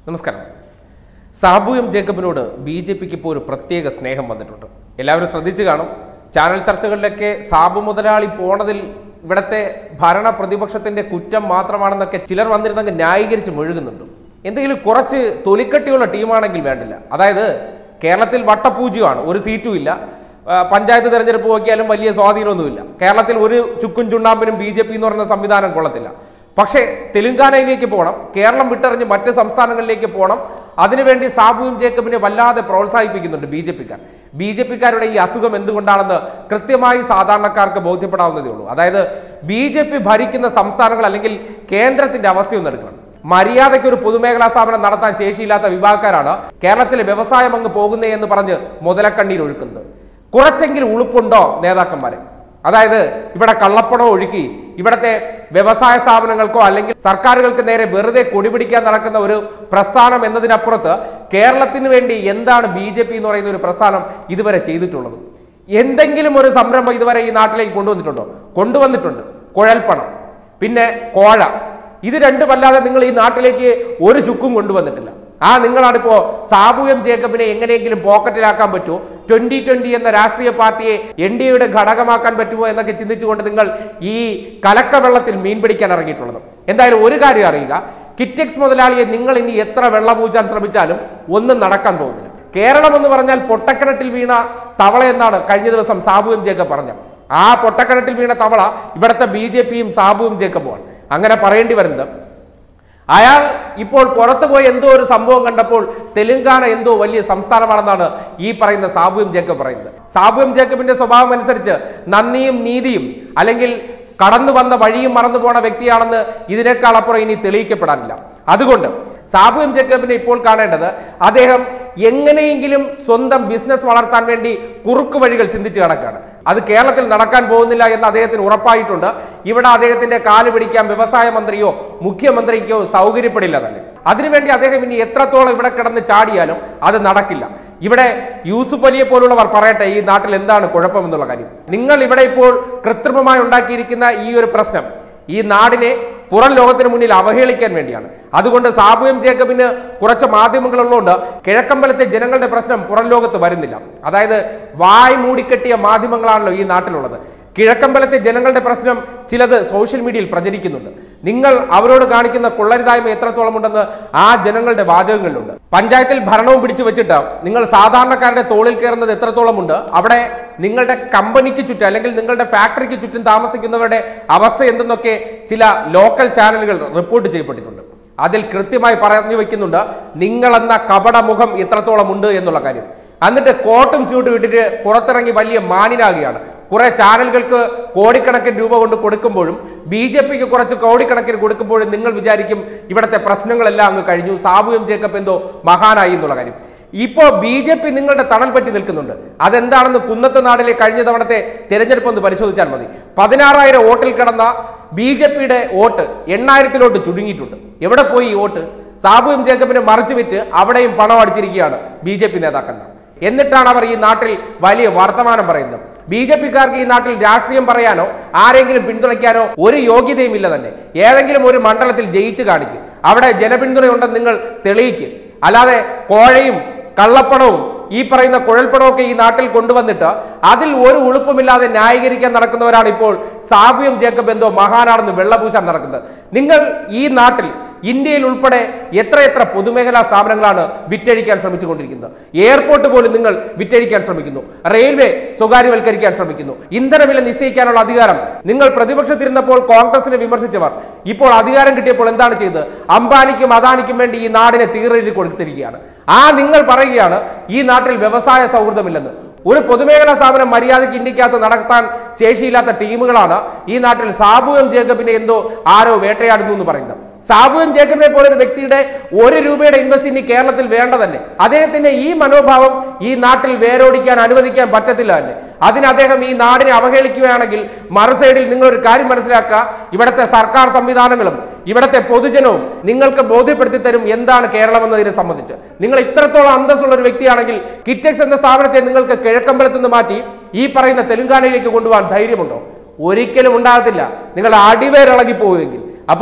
നമസ്കാരം സാബു എം ജേക്കബിനോട് B J പിക്ക് ഇപ്പോൾ ഒരു പ്രത്യേക സ്നേഹം വന്നിട്ടുണ്ട് എല്ലാവരും ശ്രദ്ധിച്ചു കാണും ചാനൽ ചർച്ചകളിലൊക്കെ സാബു മുതലാളി പോണതിൽ ഇവിടുത്തെ ഭരണ പ്രതിപക്ഷത്തിന്റെ കുറ്റം മാത്രമാണെന്നൊക്കെ ചിലർ വന്നിരുന്നങ്ങ് ന്യായീകരിച്ച് മുഴുകുന്നുണ്ട് എന്തെങ്കിലും കുറച്ച് തൊലിക്കട്ടിയുള്ള ടീമാണെങ്കിൽ വേണ്ടില്ല അതായത് കേരളത്തിൽ വട്ടപൂജ്യമാണ് ഒരു സീറ്റും ഇല്ല ആ, പഞ്ചായത്ത് തെരഞ്ഞെടുപ്പ് നോക്കിയാലും വലിയ സ്വാധീനമൊന്നുമില്ല കേരളത്തിൽ ഒരു ചുക്കും ചുണ്ണാമ്പിനും ബി ജെ പി എന്ന് പറയുന്ന സംവിധാനം കൊള്ളത്തില്ല പക്ഷേ തെലുങ്കാനയിലേക്ക് പോകണം കേരളം വിട്ടെറിഞ്ഞ് മറ്റ് സംസ്ഥാനങ്ങളിലേക്ക് പോകണം അതിനുവേണ്ടി സാബുവും ജേക്കബിനെ വല്ലാതെ പ്രോത്സാഹിപ്പിക്കുന്നുണ്ട് ബി ജെ പിക്കാർ ബി ജെ പിക്കാരുടെ ഈ അസുഖം എന്തുകൊണ്ടാണെന്ന് കൃത്യമായി സാധാരണക്കാർക്ക് ബോധ്യപ്പെടാവുന്നതേ ഉള്ളൂ അതായത് ബി ജെ പി ഭരിക്കുന്ന സംസ്ഥാനങ്ങൾ അല്ലെങ്കിൽ കേന്ദ്രത്തിന്റെ അവസ്ഥയൊന്നും എടുക്കണം മര്യാദയ്ക്ക് ഒരു പൊതുമേഖലാ സ്ഥാപനം നടത്താൻ ശേഷിയില്ലാത്ത വിഭാഗക്കാരാണ് കേരളത്തിലെ വ്യവസായം അങ്ങ് പോകുന്നേ എന്ന് പറഞ്ഞ് മുതലക്കണ്ണീർ ഒഴുക്കുന്നത് കുറച്ചെങ്കിലും ഉളുപ്പുണ്ടോ നേതാക്കന്മാരെ അതായത് ഇവിടെ കള്ളപ്പണം ഒഴുക്കി ഇവിടത്തെ വ്യവസായ സ്ഥാപനങ്ങൾക്കോ അല്ലെങ്കിൽ സർക്കാരുകൾക്ക് നേരെ വെറുതെ കൊടിപിടിക്കാൻ നടക്കുന്ന ഒരു പ്രസ്ഥാനം എന്നതിനപ്പുറത്ത് കേരളത്തിന് വേണ്ടി എന്താണ് ബി ജെ പി എന്ന് പറയുന്ന ഒരു പ്രസ്ഥാനം ഇതുവരെ ചെയ്തിട്ടുള്ളത് എന്തെങ്കിലും ഒരു സംരംഭം ഇതുവരെ ഈ നാട്ടിലേക്ക് കൊണ്ടുവന്നിട്ടുണ്ടോ കൊണ്ടുവന്നിട്ടുണ്ട് കുഴൽപ്പണം പിന്നെ കോഴ ഇത് രണ്ടുമല്ലാതെ നിങ്ങൾ ഈ നാട്ടിലേക്ക് ഒരു ചുക്കും കൊണ്ടുവന്നിട്ടില്ല ആ നിങ്ങളാണിപ്പോ സാബു എം ജേക്കബിനെ എങ്ങനെയെങ്കിലും പോക്കറ്റിലാക്കാൻ പറ്റുമോ ട്വന്റി ട്വന്റി എന്ന രാഷ്ട്രീയ പാർട്ടിയെ എൻ ഡി എയുടെ ഘടകമാക്കാൻ പറ്റുമോ എന്നൊക്കെ ചിന്തിച്ചുകൊണ്ട് നിങ്ങൾ ഈ കലക്കവെള്ളത്തിൽ മീൻ പിടിക്കാൻ ഇറങ്ങിയിട്ടുള്ളത് എന്തായാലും ഒരു കാര്യം അറിയുക കിറ്റെക്സ് മുതലാളിയെ നിങ്ങൾ ഇനി എത്ര വെള്ളമൂച്ചാൻ ശ്രമിച്ചാലും ഒന്നും നടക്കാൻ പോകുന്നില്ല കേരളം എന്ന് പറഞ്ഞാൽ പൊട്ടക്കിണറ്റിൽ വീണ തവള എന്നാണ് കഴിഞ്ഞ ദിവസം സാബു എം ജേക്കബ് പറഞ്ഞത് ആ പൊട്ടക്കിണറ്റിൽ വീണ തവള ഇവിടുത്തെ ബി ജെ പിയും സാബുവും ജേക്കബുമാണ് അങ്ങനെ പറയേണ്ടി വരുന്നത് അയാൾ ഇപ്പോൾ പുറത്തു പോയി എന്തോ ഒരു സംഭവം കണ്ടപ്പോൾ തെലുങ്കാന എന്തോ വലിയ സംസ്ഥാനമാണെന്നാണ് ഈ പറയുന്ന സാബുവും ജേക്കബ് പറയുന്നത് സാബുവും ജേക്കബിന്റെ സ്വഭാവം അനുസരിച്ച് നന്ദിയും നീതിയും അല്ലെങ്കിൽ കടന്നു വന്ന വഴിയും മറന്നു പോണ വ്യക്തിയാണെന്ന് ഇതിനേക്കാൾ അപ്പുറം ഇനി തെളിയിക്കപ്പെടാനില്ല അതുകൊണ്ട് സാബു എം ജേക്കബിനെ ഇപ്പോൾ കാണേണ്ടത് അദ്ദേഹം എങ്ങനെയെങ്കിലും സ്വന്തം ബിസിനസ് വളർത്താൻ വേണ്ടി കുറുക്ക് വഴികൾ ചിന്തിച്ചു കിടക്കാണ് അത് കേരളത്തിൽ നടക്കാൻ പോകുന്നില്ല എന്ന് അദ്ദേഹത്തിന് ഉറപ്പായിട്ടുണ്ട് ഇവിടെ അദ്ദേഹത്തിന്റെ കാല് പിടിക്കാൻ വ്യവസായ മന്ത്രിയോ മുഖ്യമന്ത്രിക്കോ സൗകര്യപ്പെടില്ല തന്നെ അതിനുവേണ്ടി അദ്ദേഹം ഇനി എത്രത്തോളം ഇവിടെ കിടന്ന് ചാടിയാലും അത് നടക്കില്ല ഇവിടെ യൂസുഫ് അലിയെ പോലുള്ളവർ പറയട്ടെ ഈ നാട്ടിൽ എന്താണ് കുഴപ്പമെന്നുള്ള കാര്യം നിങ്ങൾ ഇവിടെ ഇപ്പോൾ കൃത്രിമമായി ഉണ്ടാക്കിയിരിക്കുന്ന ഈ ഒരു പ്രശ്നം ഈ നാടിനെ പുറം ലോകത്തിന് മുന്നിൽ അവഹേളിക്കാൻ വേണ്ടിയാണ് അതുകൊണ്ട് സാബു എം ജേക്കബിന് കുറച്ച് മാധ്യമങ്ങളുള്ളതുകൊണ്ട് കിഴക്കമ്പലത്തെ ജനങ്ങളുടെ പ്രശ്നം പുറം ലോകത്ത് വരുന്നില്ല അതായത് വായ് മൂടിക്കെട്ടിയ മാധ്യമങ്ങളാണല്ലോ ഈ നാട്ടിലുള്ളത് കിഴക്കമ്പലത്തെ ജനങ്ങളുടെ പ്രശ്നം ചിലത് സോഷ്യൽ മീഡിയയിൽ പ്രചരിക്കുന്നുണ്ട് നിങ്ങൾ അവരോട് കാണിക്കുന്ന കൊള്ളരുതായ്മ എത്രത്തോളം ഉണ്ടെന്ന് ആ ജനങ്ങളുടെ വാചകങ്ങളിലുണ്ട് പഞ്ചായത്തിൽ ഭരണവും പിടിച്ചു വെച്ചിട്ട് നിങ്ങൾ സാധാരണക്കാരുടെ തോളിൽ കയറുന്നത് എത്രത്തോളം ഉണ്ട് അവിടെ നിങ്ങളുടെ കമ്പനിക്ക് ചുറ്റും അല്ലെങ്കിൽ നിങ്ങളുടെ ഫാക്ടറിക്ക് ചുറ്റും താമസിക്കുന്നവരുടെ അവസ്ഥ എന്തെന്നൊക്കെ ചില ലോക്കൽ ചാനലുകൾ റിപ്പോർട്ട് ചെയ്യപ്പെട്ടിട്ടുണ്ട് അതിൽ കൃത്യമായി പറഞ്ഞു വെക്കുന്നുണ്ട് നിങ്ങളെന്ന കപടമുഖം എത്രത്തോളം ഉണ്ട് എന്നുള്ള കാര്യം എന്നിട്ട് കോട്ടും സ്യൂട്ടും ഇട്ടിട്ട് പുറത്തിറങ്ങി വലിയ മാനിനാകുകയാണ് കുറെ ചാനലുകൾക്ക് കോടിക്കണക്കിന് രൂപ കൊണ്ട് കൊടുക്കുമ്പോഴും ബി ജെ പിക്ക് കുറച്ച് കോടിക്കണക്കിന് കൊടുക്കുമ്പോഴും നിങ്ങൾ വിചാരിക്കും ഇവിടുത്തെ പ്രശ്നങ്ങളെല്ലാം അങ്ങ് കഴിഞ്ഞു സാബു എം ജേക്കബ് എന്തോ മഹാനായി എന്നുള്ള കാര്യം ഇപ്പോൾ ബി ജെ പി നിങ്ങളുടെ തണൽ പറ്റി നിൽക്കുന്നുണ്ട് അതെന്താണെന്ന് കുന്നത്ത് നാടിലെ കഴിഞ്ഞ തവണത്തെ തിരഞ്ഞെടുപ്പ് ഒന്ന് പരിശോധിച്ചാൽ മതി പതിനാറായിരം വോട്ടിൽ കിടന്ന ബി ജെ പിയുടെ വോട്ട് എണ്ണായിരത്തിലോട്ട് ചുരുങ്ങിയിട്ടുണ്ട് എവിടെ പോയി ഈ വോട്ട് സാബു എം ജേക്കബിനെ മറിച്ചു വിറ്റ് അവിടെയും പണം അടിച്ചിരിക്കുകയാണ് ബി ജെ പി നേതാക്കന്മാർ എന്നിട്ടാണ് അവർ ഈ നാട്ടിൽ വലിയ വർത്തമാനം പറയുന്നത് ബി ജെ പിക്കാർക്ക് ഈ നാട്ടിൽ രാഷ്ട്രീയം പറയാനോ ആരെങ്കിലും പിന്തുണയ്ക്കാനോ ഒരു യോഗ്യതയും ഇല്ല തന്നെ ഏതെങ്കിലും ഒരു മണ്ഡലത്തിൽ ജയിച്ചു കാണിക്കും അവിടെ ജനപിന്തുണയുണ്ടെന്ന് നിങ്ങൾ തെളിയിക്ക് അല്ലാതെ കോഴയും കള്ളപ്പണവും ഈ പറയുന്ന കുഴൽപ്പണമൊക്കെ ഈ നാട്ടിൽ കൊണ്ടുവന്നിട്ട് അതിൽ ഒരു ഉളുപ്പുമില്ലാതെ ന്യായീകരിക്കാൻ നടക്കുന്നവരാണ് ഇപ്പോൾ സാബിയം ജേക്കബ് എന്തോ മഹാനാണെന്ന് വെള്ളപൂശാൻ നടക്കുന്നത് നിങ്ങൾ ഈ നാട്ടിൽ ഇന്ത്യയിൽ ഉൾപ്പെടെ എത്രയെത്ര പൊതുമേഖലാ സ്ഥാപനങ്ങളാണ് വിറ്റഴിക്കാൻ ശ്രമിച്ചുകൊണ്ടിരിക്കുന്നത് എയർപോർട്ട് പോലും നിങ്ങൾ വിറ്റഴിക്കാൻ ശ്രമിക്കുന്നു റെയിൽവേ സ്വകാര്യവൽക്കരിക്കാൻ ശ്രമിക്കുന്നു ഇന്ധനവില നിശ്ചയിക്കാനുള്ള അധികാരം നിങ്ങൾ പ്രതിപക്ഷത്തിരുന്നപ്പോൾ കോൺഗ്രസിനെ വിമർശിച്ചവർ ഇപ്പോൾ അധികാരം കിട്ടിയപ്പോൾ എന്താണ് ചെയ്തത് അംബാനിക്കും അദാനിക്കും വേണ്ടി ഈ നാടിനെ തീരെഴുതി കൊടുത്തിരിക്കുകയാണ് ആ നിങ്ങൾ പറയുകയാണ് ഈ നാട്ടിൽ വ്യവസായ സൗഹൃദമില്ലെന്ന് ഒരു പൊതുമേഖലാ സ്ഥാപനം മര്യാദയ്ക്ക് ഇന്ത്യക്കകത്ത് നടത്താൻ ശേഷിയില്ലാത്ത ടീമുകളാണ് ഈ നാട്ടിൽ സാബു എം ജേക്കബിനെ എന്തോ ആരോ വേട്ടയാടുന്നു എന്ന് പറയുന്നത് സാബു എം ജേക്കബിനെ പോലെ ഒരു വ്യക്തിയുടെ ഒരു രൂപയുടെ ഇൻവെസ്റ്റ് ഇനി കേരളത്തിൽ വേണ്ട തന്നെ അദ്ദേഹത്തിന്റെ ഈ മനോഭാവം ഈ നാട്ടിൽ വേരോടിക്കാൻ അനുവദിക്കാൻ പറ്റത്തില്ല തന്നെ അതിന് അദ്ദേഹം ഈ നാടിനെ അവഹേളിക്കുകയാണെങ്കിൽ മറു സൈഡിൽ നിങ്ങൾ ഒരു കാര്യം മനസ്സിലാക്കുക ഇവിടുത്തെ സർക്കാർ സംവിധാനങ്ങളും ഇവിടുത്തെ പൊതുജനവും നിങ്ങൾക്ക് ബോധ്യപ്പെടുത്തി തരും എന്താണ് കേരളം എന്നതിനെ സംബന്ധിച്ച് നിങ്ങൾ ഇത്രത്തോളം അന്തസ്സുള്ള ഒരു വ്യക്തിയാണെങ്കിൽ കിറ്റെക്സ് എന്ന സ്ഥാപനത്തെ നിങ്ങൾക്ക് കിഴക്കമ്പലത്ത് നിന്ന് മാറ്റി ഈ പറയുന്ന തെലുങ്കാനയിലേക്ക് കൊണ്ടുപോകാൻ ധൈര്യമുണ്ടോ ഒരിക്കലും ഉണ്ടാകത്തില്ല നിങ്ങൾ അടിവേരിളകി പോവുമെങ്കിൽ അപ്പോ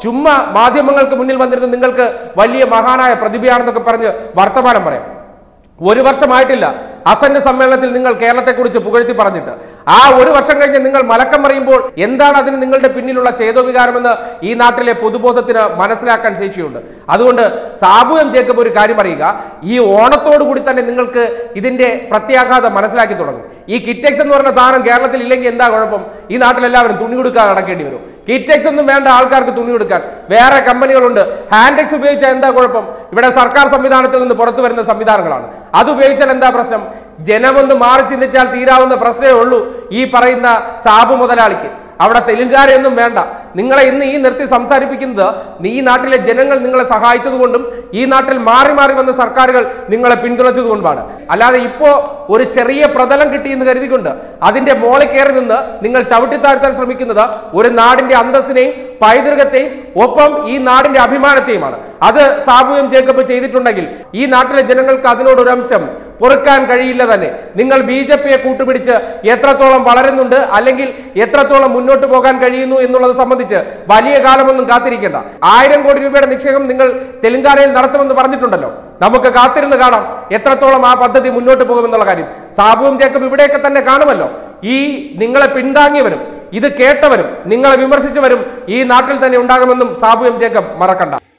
ചുമ്മാ മാധ്യമങ്ങൾക്ക് മുന്നിൽ വന്നിരുന്ന് നിങ്ങൾക്ക് വലിയ മഹാനായ പ്രതിഭയാണെന്നൊക്കെ പറഞ്ഞ് വർത്തമാനം പറയാം ഒരു വർഷമായിട്ടില്ല അസന്റ് സമ്മേളനത്തിൽ നിങ്ങൾ കേരളത്തെക്കുറിച്ച് പുകഴ്ത്തി പറഞ്ഞിട്ട് ആ ഒരു വർഷം കഴിഞ്ഞ് നിങ്ങൾ മലക്കം പറയുമ്പോൾ എന്താണ് അതിന് നിങ്ങളുടെ പിന്നിലുള്ള ചേതോവികാരമെന്ന് ഈ നാട്ടിലെ പൊതുബോധത്തിന് മനസ്സിലാക്കാൻ ശേഷിയുണ്ട് അതുകൊണ്ട് സാബു എം ജേക്കബ് ഒരു കാര്യം അറിയുക ഈ ഓണത്തോടു കൂടി തന്നെ നിങ്ങൾക്ക് ഇതിന്റെ പ്രത്യാഘാതം മനസ്സിലാക്കി തുടങ്ങും ഈ കിറ്റെക്സ് എന്ന് പറഞ്ഞ സാധനം കേരളത്തിൽ ഇല്ലെങ്കിൽ എന്താ കുഴപ്പം ഈ നാട്ടിലെല്ലാവരും തുണി കൊടുക്കാൻ നടക്കേണ്ടി വരും കിറ്റെക്സ് ഒന്നും വേണ്ട ആൾക്കാർക്ക് തുണി കൊടുക്കാൻ വേറെ കമ്പനികളുണ്ട് ഹാൻഡെക്സ് ഉപയോഗിച്ചാൽ എന്താ കുഴപ്പം ഇവിടെ സർക്കാർ സംവിധാനത്തിൽ നിന്ന് പുറത്തു വരുന്ന സംവിധാനങ്ങളാണ് അത് ഉപയോഗിച്ചാൽ എന്താ പ്രശ്നം ജനമൊന്ന് മാറി ചിന്തിച്ചാൽ തീരാവുന്ന പ്രശ്നമേ ഉള്ളൂ ഈ പറയുന്ന സാബു മുതലാളിക്ക് അവിടെ തെലുങ്കാരയൊന്നും വേണ്ട നിങ്ങളെ ഇന്ന് ഈ നിർത്തി സംസാരിപ്പിക്കുന്നത് ഈ നാട്ടിലെ ജനങ്ങൾ നിങ്ങളെ സഹായിച്ചതുകൊണ്ടും ഈ നാട്ടിൽ മാറി മാറി വന്ന സർക്കാരുകൾ നിങ്ങളെ പിന്തുണച്ചതുകൊണ്ടുമാണ് അല്ലാതെ ഇപ്പോ ഒരു ചെറിയ പ്രതലം കിട്ടിയെന്ന് കരുതിക്കൊണ്ട് അതിന്റെ മോളിൽ കയറി നിന്ന് നിങ്ങൾ ചവിട്ടിത്താഴ്ത്താൻ ശ്രമിക്കുന്നത് ഒരു നാടിന്റെ അന്തസ്സിനെയും പൈതൃകത്തെയും ഒപ്പം ഈ നാടിന്റെ അഭിമാനത്തെയുമാണ് അത് സാബു എം ജേക്കബ് ചെയ്തിട്ടുണ്ടെങ്കിൽ ഈ നാട്ടിലെ ജനങ്ങൾക്ക് അതിനോടൊരു അംശം പൊറുക്കാൻ കഴിയില്ല തന്നെ നിങ്ങൾ ബി ജെ പിയെ കൂട്ടുപിടിച്ച് എത്രത്തോളം വളരുന്നുണ്ട് അല്ലെങ്കിൽ എത്രത്തോളം മുന്നോട്ട് പോകാൻ കഴിയുന്നു എന്നുള്ളത് സംബന്ധിച്ച് വലിയ കാലമൊന്നും കാത്തിരിക്കേണ്ട ആയിരം കോടി രൂപയുടെ നിക്ഷേപം നിങ്ങൾ തെലങ്കാനയിൽ നടത്തുമെന്ന് പറഞ്ഞിട്ടുണ്ടല്ലോ നമുക്ക് കാത്തിരുന്ന് കാണാം എത്രത്തോളം ആ പദ്ധതി മുന്നോട്ട് പോകുമെന്നുള്ള കാര്യം സാബുവും ജേക്കബ് ഇവിടെയൊക്കെ തന്നെ കാണുമല്ലോ ഈ നിങ്ങളെ പിന്താങ്ങിയവരും ഇത് കേട്ടവരും നിങ്ങളെ വിമർശിച്ചവരും ഈ നാട്ടിൽ തന്നെ ഉണ്ടാകുമെന്നും സാബു എം ജേക്കബ് മറക്കണ്ട